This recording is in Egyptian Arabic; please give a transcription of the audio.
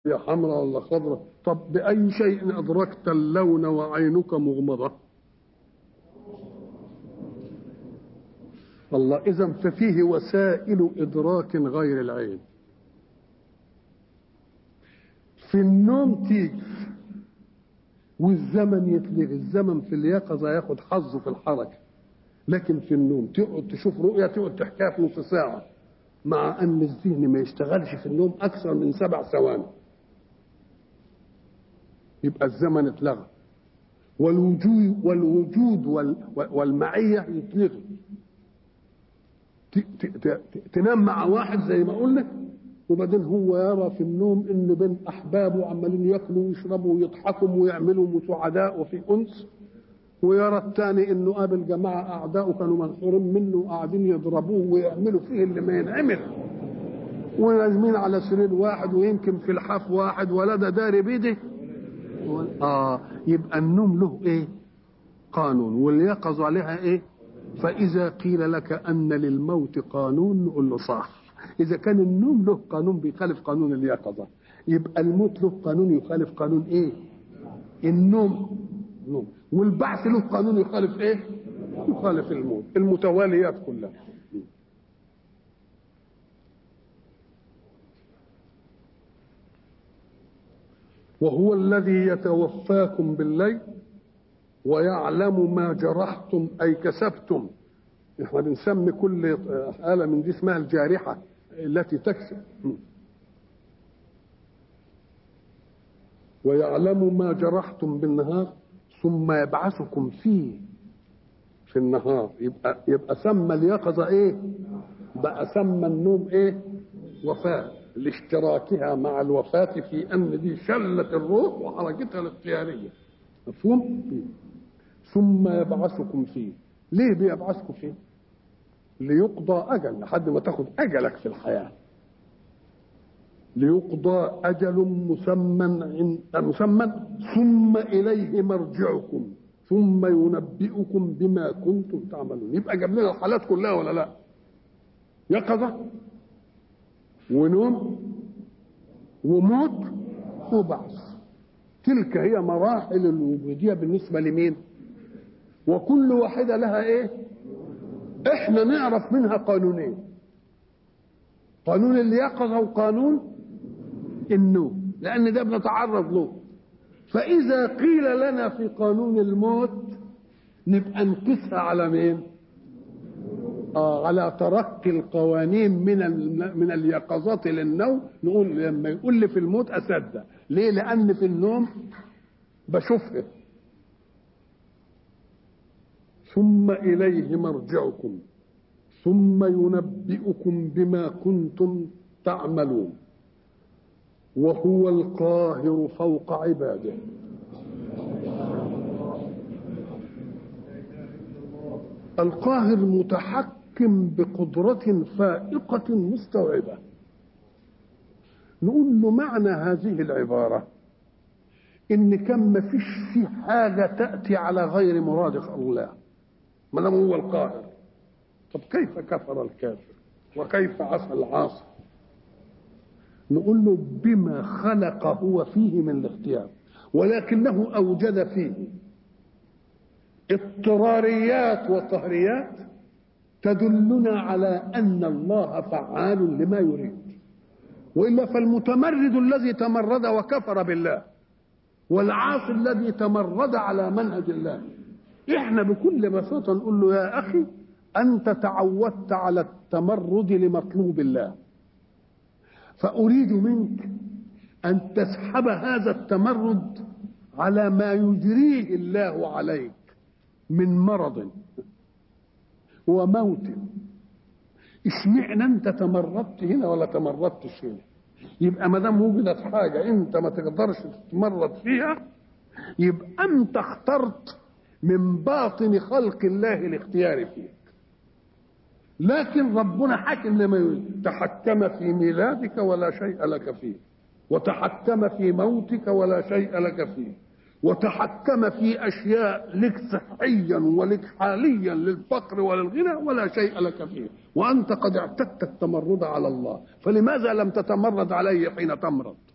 هي حمراء ولا خضراء طب بأي شيء أدركت اللون وعينك مغمضة الله إذا ففيه وسائل إدراك غير العين في النوم تيجي والزمن يتلغي الزمن في اليقظة ياخد حظه في الحركة لكن في النوم تقعد تشوف رؤية تقعد تحكيها في نص ساعة مع أن الذهن ما يشتغلش في النوم أكثر من سبع ثواني يبقى الزمن اتلغى والوجود والوجود والمعية يتلغي تنام مع واحد زي ما قلنا وبعدين هو يرى في النوم ان بين احبابه عمالين ياكلوا ويشربوا ويضحكوا ويعملوا سعداء وفي انس ويرى الثاني انه قابل جماعه اعداؤه كانوا منحورين منه وقاعدين يضربوه ويعملوا فيه اللي ما ينعمل ونازمين على سرير واحد ويمكن في الحاف واحد ولا ده داري بيده اه يبقى النوم له ايه قانون واليقظ عليها ايه فاذا قيل لك ان للموت قانون نقول له صح اذا كان النوم له قانون بيخالف قانون اليقظه يبقى الموت له قانون يخالف قانون ايه النوم نوم والبعث له قانون يخالف ايه يخالف الموت المتواليات كلها وهو الذي يتوفاكم بالليل ويعلم ما جرحتم اي كسبتم احنا بنسمي كل آلة من دي اسمها الجارحة التي تكسب ويعلم ما جرحتم بالنهار ثم يبعثكم فيه في النهار يبقى يبقى سمى اليقظة ايه؟ بقى سمى النوم ايه؟ وفاة لاشتراكها مع الوفاة في ان دي شلة الروح وحركتها الاختيارية مفهوم؟ ثم يبعثكم فيه ليه بيبعثكم فيه؟ ليقضى اجل لحد ما تاخد اجلك في الحياه ليقضى اجل مسمى مسمى ثم اليه مرجعكم ثم ينبئكم بما كنتم تعملون يبقى جاب لنا الحالات كلها ولا لا يقظه ونوم وموت وبعث تلك هي مراحل الوجوديه بالنسبه لمين وكل واحده لها ايه احنا نعرف منها قانونين قانون اليقظة وقانون النوم لأن ده بنتعرض له فإذا قيل لنا في قانون الموت نبقى نقيسها على مين؟ آه على ترقي القوانين من من اليقظات للنوم نقول لما يقول لي في الموت أصدق ليه؟ لأن في النوم بشوفها ثم إليه مرجعكم ثم ينبئكم بما كنتم تعملون وهو القاهر فوق عباده القاهر متحكم بقدرة فائقة مستوعبة نقول له معنى هذه العبارة إن كان ما فيش في حاجة تأتي على غير مراد الله ما دام هو القاهر طب كيف كفر الكافر وكيف عصى العاصي نقول له بما خلق هو فيه من الاختيار ولكنه اوجد فيه اضطراريات وقهريات تدلنا على ان الله فعال لما يريد والا فالمتمرد الذي تمرد وكفر بالله والعاصي الذي تمرد على منهج الله احنا بكل بساطه نقول له يا اخي انت تعودت على التمرد لمطلوب الله فاريد منك ان تسحب هذا التمرد على ما يجريه الله عليك من مرض وموت اشمعنى انت تمردت هنا ولا تمردتش هنا يبقى ما دام وجدت حاجه انت ما تقدرش تتمرد فيها يبقى انت اخترت من باطن خلق الله الاختيار فيك لكن ربنا حكم لما يريد تحكم في ميلادك ولا شيء لك فيه وتحكم في موتك ولا شيء لك فيه وتحكم في اشياء لك صحيا ولك حاليا للفقر وللغنى ولا شيء لك فيه وانت قد اعتدت التمرد على الله فلماذا لم تتمرد عليه حين تمرض